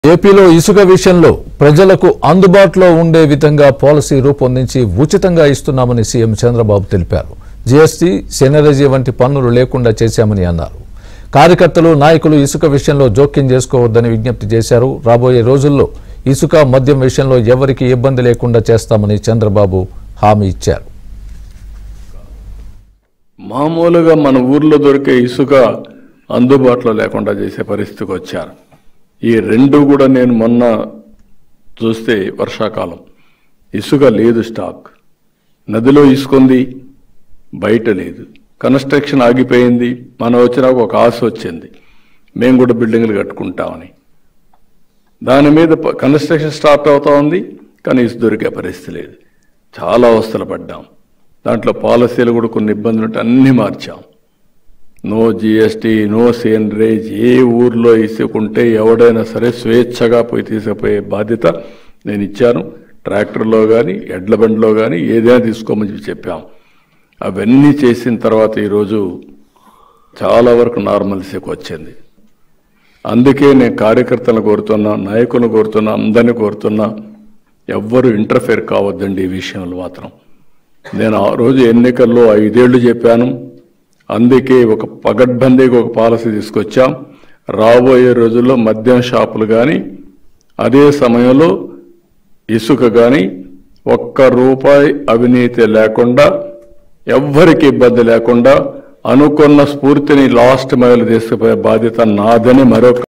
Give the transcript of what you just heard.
ఏపీలో ఇసుక విషయంలో ప్రజలకు అందుబాటులో ఉండే విధంగా పాలసీ రూపొందించి ఉచితంగా ఇస్తున్నామని సీఎం చంద్రబాబు తెలిపారు జీఎస్టీ సెనరజీ వంటి పన్నులు లేకుండా చేశామని అన్నారు కార్యకర్తలు నాయకులు ఇసుక విషయంలో జోక్యం చేసుకోవద్దని విజ్ఞప్తి చేశారు రాబోయే రోజుల్లో ఇసుక మద్యం విషయంలో ఎవరికి ఇబ్బంది లేకుండా చేస్తామని చంద్రబాబు హామీ ఇచ్చారు మామూలుగా మన ఊర్లో దొరికే ఇసుక అందుబాటులో లేకుండా చేసే పరిస్థితికి వచ్చారు ఈ రెండు కూడా నేను మొన్న చూస్తే వర్షాకాలం ఇసుక లేదు స్టాక్ నదిలో ఇసుకుంది బయట లేదు కన్స్ట్రక్షన్ ఆగిపోయింది మనం వచ్చినాక ఒక ఆశ వచ్చింది మేము కూడా బిల్డింగ్లు కట్టుకుంటామని దాని మీద ప- కన్స్ట్రక్షన్ స్టార్ట్ అవుతా ఉంది కానీ ఇసు దొరికే పరిస్థితి లేదు చాలా అవస్థలు పడ్డాం దాంట్లో పాలసీలు కూడా కొన్ని ఇబ్బందులు ఉంటే అన్నీ మార్చాం నో జిఎస్టీ నో సేనరేజ్ ఏ ఊర్లో ఇసుకుంటే ఎవడైనా సరే స్వేచ్ఛగా పోయి తీసుకుపోయే బాధ్యత నేను ఇచ్చాను ట్రాక్టర్లో కానీ ఎడ్ల బండిలో కానీ ఏదైనా తీసుకోమని చెప్పి చెప్పాం అవన్నీ చేసిన తర్వాత ఈరోజు చాలా వరకు నార్మల్సీకి వచ్చింది అందుకే నేను కార్యకర్తలను కోరుతున్నా నాయకులను కోరుతున్నా అందరిని కోరుతున్నా ఎవ్వరు ఇంటర్ఫేర్ కావద్దండి ఈ విషయంలో మాత్రం నేను ఆ రోజు ఎన్నికల్లో ఐదేళ్లు చెప్పాను అందుకే ఒక పగడ్బందీగా ఒక పాలసీ తీసుకొచ్చాం రాబోయే రోజుల్లో మద్యం షాపులు కానీ అదే సమయంలో ఇసుక కానీ ఒక్క రూపాయి అవినీతి లేకుండా ఎవ్వరికి ఇబ్బంది లేకుండా అనుకున్న స్ఫూర్తిని లాస్ట్ మైలు తీసుకుపోయే బాధ్యత నాదని మరొక